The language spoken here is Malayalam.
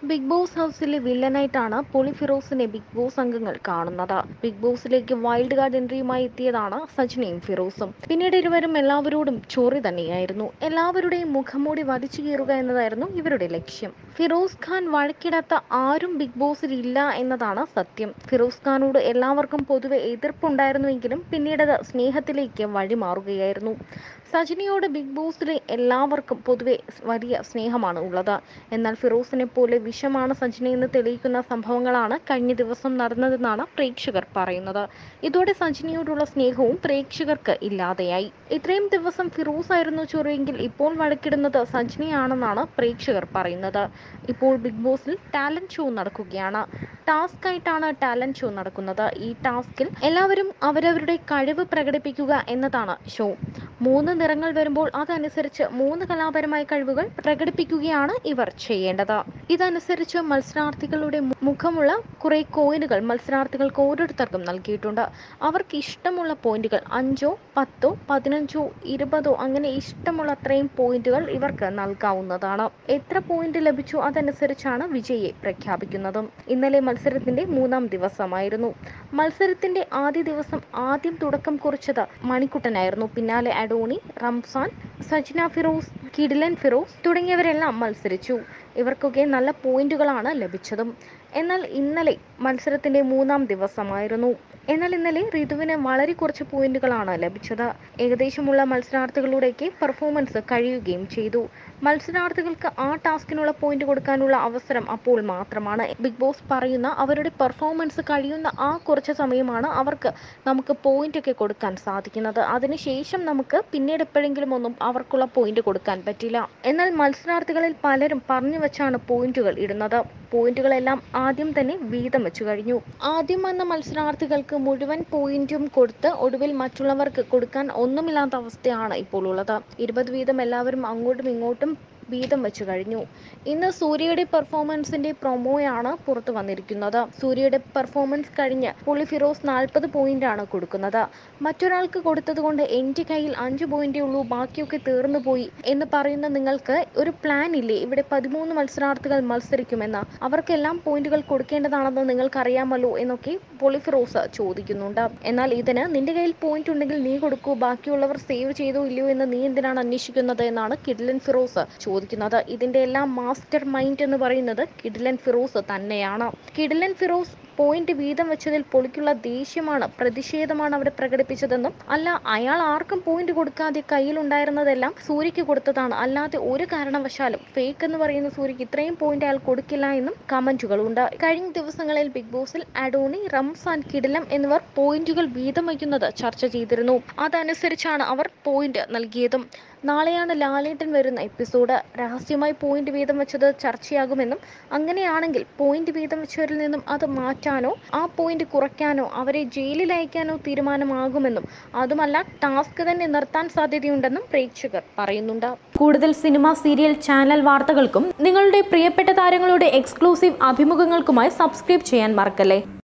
ബിഗ് ബോസ് ഹൗസിലെ വില്ലനായിട്ടാണ് പൊളി ഫിറോസിനെ ബിഗ് ബോസ് അംഗങ്ങൾ കാണുന്നത് ബിഗ് ബോസിലേക്ക് വൈൽഡ് കാർഡ് എൻട്രിയുമായി എത്തിയതാണ് സജിനയും ഫിറോസും പിന്നീട് ഇരുവരും എല്ലാവരോടും ചൊറി തന്നെയായിരുന്നു എല്ലാവരുടെയും മുഖംമൂടി വലിച്ചു കീറുക എന്നതായിരുന്നു ഇവരുടെ ലക്ഷ്യം ഫിറോസ് ഖാൻ വഴക്കിടാത്ത ആരും ബിഗ് ബോസിൽ ഇല്ല എന്നതാണ് സത്യം ഫിറോസ് ഖാനോട് എല്ലാവർക്കും പൊതുവെ എതിർപ്പുണ്ടായിരുന്നുവെങ്കിലും പിന്നീട് അത് സ്നേഹത്തിലേക്ക് വഴിമാറുകയായിരുന്നു സജിനിയോട് ബിഗ് ബോസിലെ എല്ലാവർക്കും പൊതുവെ വലിയ സ്നേഹമാണ് ഉള്ളത് എന്നാൽ ഫിറോസിനെ പോലെ വിഷമാണ് സജിനയെന്ന് തെളിയിക്കുന്ന സംഭവങ്ങളാണ് കഴിഞ്ഞ ദിവസം നടന്നതെന്നാണ് പ്രേക്ഷകർ പറയുന്നത് ഇതോടെ സജിനിയോടുള്ള സ്നേഹവും പ്രേക്ഷകർക്ക് ഇല്ലാതെയായി ഇത്രയും ദിവസം ഫിറോസ് ആയിരുന്നു ചൊറിയെങ്കിൽ ഇപ്പോൾ വഴക്കിടുന്നത് സജിനിയാണെന്നാണ് പ്രേക്ഷകർ പറയുന്നത് ഇപ്പോൾ ബിഗ് ബോസിൽ ടാലന്റ് ഷോ നടക്കുകയാണ് ടാസ്ക് ആയിട്ടാണ് ടാലന്റ് ഷോ നടക്കുന്നത് ഈ ടാസ്കിൽ എല്ലാവരും അവരവരുടെ കഴിവ് പ്രകടിപ്പിക്കുക എന്നതാണ് ഷോ മൂന്ന് നിറങ്ങൾ വരുമ്പോൾ അതനുസരിച്ച് മൂന്ന് കലാപരമായ കഴിവുകൾ പ്രകടിപ്പിക്കുകയാണ് ഇവർ ചെയ്യേണ്ടത് ഇതനുസരിച്ച് മത്സരാർത്ഥികളുടെ മു- മുഖമുള്ള കുറെ കോയിനുകൾ മത്സരാർത്ഥികൾക്ക് ഓരോരുത്തർക്കും നൽകിയിട്ടുണ്ട് അവർക്ക് ഇഷ്ടമുള്ള പോയിന്റുകൾ അഞ്ചോ പത്തോ പതിനഞ്ചോ ഇരുപതോ അങ്ങനെ ഇഷ്ടമുള്ള അത്രയും പോയിന്റുകൾ ഇവർക്ക് നൽകാവുന്നതാണ് എത്ര പോയിന്റ് ലഭിച്ചു അതനുസരിച്ചാണ് വിജയിയെ പ്രഖ്യാപിക്കുന്നതും ഇന്നലെ മത്സരത്തിന്റെ മൂന്നാം ദിവസമായിരുന്നു മത്സരത്തിന്റെ ആദ്യ ദിവസം ആദ്യം തുടക്കം കുറിച്ചത് മണിക്കുട്ടനായിരുന്നു പിന്നാലെ അഡോണി റംസാൻ സജ്ന ഫിറോസ് കിഡിലൻ ഫിറോസ് തുടങ്ങിയവരെല്ലാം മത്സരിച്ചു ഇവർക്കൊക്കെ നല്ല പോയിന്റുകളാണ് ലഭിച്ചതും എന്നാൽ ഇന്നലെ മത്സരത്തിന്റെ മൂന്നാം ദിവസമായിരുന്നു എന്നാൽ ഇന്നലെ ഋതുവിന് വളരെ കുറച്ച് പോയിന്റുകളാണ് ലഭിച്ചത് ഏകദേശമുള്ള മത്സരാർത്ഥികളുടെയൊക്കെ പെർഫോമൻസ് കഴിയുകയും ചെയ്തു മത്സരാർത്ഥികൾക്ക് ആ ടാസ്കിനുള്ള പോയിന്റ് കൊടുക്കാനുള്ള അവസരം അപ്പോൾ മാത്രമാണ് ബിഗ് ബോസ് പറയുന്ന അവരുടെ പെർഫോമൻസ് കഴിയുന്ന ആ കുറച്ച് സമയമാണ് അവർക്ക് നമുക്ക് പോയിന്റ് ഒക്കെ കൊടുക്കാൻ സാധിക്കുന്നത് അതിനുശേഷം നമുക്ക് പിന്നീട് എപ്പോഴെങ്കിലും ഒന്നും അവർക്കുള്ള പോയിന്റ് കൊടുക്കാൻ പറ്റില്ല എന്നാൽ മത്സരാർത്ഥികളിൽ പലരും പറഞ്ഞു വെച്ചാണ് പോയിന്റുകൾ ഇടുന്നത് പോയിന്റുകളെല്ലാം ആദ്യം തന്നെ വീതം വെച്ചു കഴിഞ്ഞു ആദ്യം വന്ന മത്സരാർത്ഥികൾക്ക് മുഴുവൻ പോയിന്റും കൊടുത്ത് ഒടുവിൽ മറ്റുള്ളവർക്ക് കൊടുക്കാൻ ഒന്നുമില്ലാത്ത അവസ്ഥയാണ് ഇപ്പോൾ ഉള്ളത് ഇരുപത് വീതം എല്ലാവരും അങ്ങോട്ടും ഇങ്ങോട്ടും വീതം വെച്ചു കഴിഞ്ഞു ഇന്ന് സൂര്യയുടെ പെർഫോമൻസിന്റെ പ്രൊമോയാണ് പുറത്തു വന്നിരിക്കുന്നത് സൂര്യയുടെ പെർഫോമൻസ് കഴിഞ്ഞ് പുള്ളി ഫിറോസ് നാൽപ്പത് പോയിന്റ് ആണ് കൊടുക്കുന്നത് മറ്റൊരാൾക്ക് കൊടുത്തത് കൊണ്ട് എൻ്റെ കയ്യിൽ അഞ്ച് പോയിന്റേ ഉള്ളൂ ബാക്കിയൊക്കെ തീർന്നു പോയി എന്ന് പറയുന്ന നിങ്ങൾക്ക് ഒരു പ്ലാൻ ഇല്ലേ ഇവിടെ പതിമൂന്ന് മത്സരാർത്ഥികൾ മത്സരിക്കുമെന്ന് അവർക്കെല്ലാം പോയിന്റുകൾ കൊടുക്കേണ്ടതാണെന്ന് നിങ്ങൾക്കറിയാമല്ലോ എന്നൊക്കെ പൊളി ഫിറോസ് ചോദിക്കുന്നുണ്ട് എന്നാൽ ഇതിന് നിന്റെ കയ്യിൽ പോയിന്റ് ഉണ്ടെങ്കിൽ നീ കൊടുക്കൂ ബാക്കിയുള്ളവർ സേവ് ചെയ്തോ ഇല്ലയോ എന്ന് നീ എന്തിനാണ് അന്വേഷിക്കുന്നത് എന്നാണ് കിഡ്ലൻ ഫിറോസ് ചോദിക്കുന്നത് ഇതിന്റെ എല്ലാം മാസ്റ്റർ മൈൻഡ് എന്ന് പറയുന്നത് കിഡ്ലൻ ഫിറോസ് തന്നെയാണ് കിഡ്ലൻ ഫിറോസ് പോയിന്റ് വീതം വെച്ചതിൽ പൊളിക്കുള്ള ദേഷ്യമാണ് പ്രതിഷേധമാണ് അവിടെ പ്രകടിപ്പിച്ചതെന്നും അല്ല അയാൾ ആർക്കും പോയിന്റ് കൊടുക്കാതെ കയ്യിലുണ്ടായിരുന്നതെല്ലാം സൂര്യക്ക് കൊടുത്തതാണ് അല്ലാതെ ഒരു കാരണവശാലും ഫേക്ക് എന്ന് പറയുന്ന സൂര്യക്ക് ഇത്രയും പോയിന്റ് അയാൾ കൊടുക്കില്ല എന്നും കമന്റുകളുണ്ട് കഴിഞ്ഞ ദിവസങ്ങളിൽ ബിഗ് ബോസിൽ അഡോണി റംസാൻ കിടിലം എന്നിവർ പോയിന്റുകൾ വീതം വയ്ക്കുന്നത് ചർച്ച ചെയ്തിരുന്നു അതനുസരിച്ചാണ് അവർ പോയിന്റ് നൽകിയതും നാളെയാണ് ലാലേട്ടൻ വരുന്ന എപ്പിസോഡ് രഹസ്യമായി പോയിന്റ് വീതം വെച്ചത് ചർച്ചയാകുമെന്നും അങ്ങനെയാണെങ്കിൽ പോയിന്റ് വീതം വെച്ചവരിൽ നിന്നും അത് മാറ്റാനോ ആ പോയിന്റ് കുറയ്ക്കാനോ അവരെ ജയിലിൽ അയക്കാനോ തീരുമാനമാകുമെന്നും അതുമല്ല ടാസ്ക് തന്നെ നിർത്താൻ സാധ്യതയുണ്ടെന്നും പ്രേക്ഷകർ പറയുന്നുണ്ട് കൂടുതൽ സിനിമ സീരിയൽ ചാനൽ വാർത്തകൾക്കും നിങ്ങളുടെ പ്രിയപ്പെട്ട താരങ്ങളുടെ എക്സ്ക്ലൂസീവ് അഭിമുഖങ്ങൾക്കുമായി സബ്സ്ക്രൈബ് ചെയ്യാൻ മറക്കല്ലേ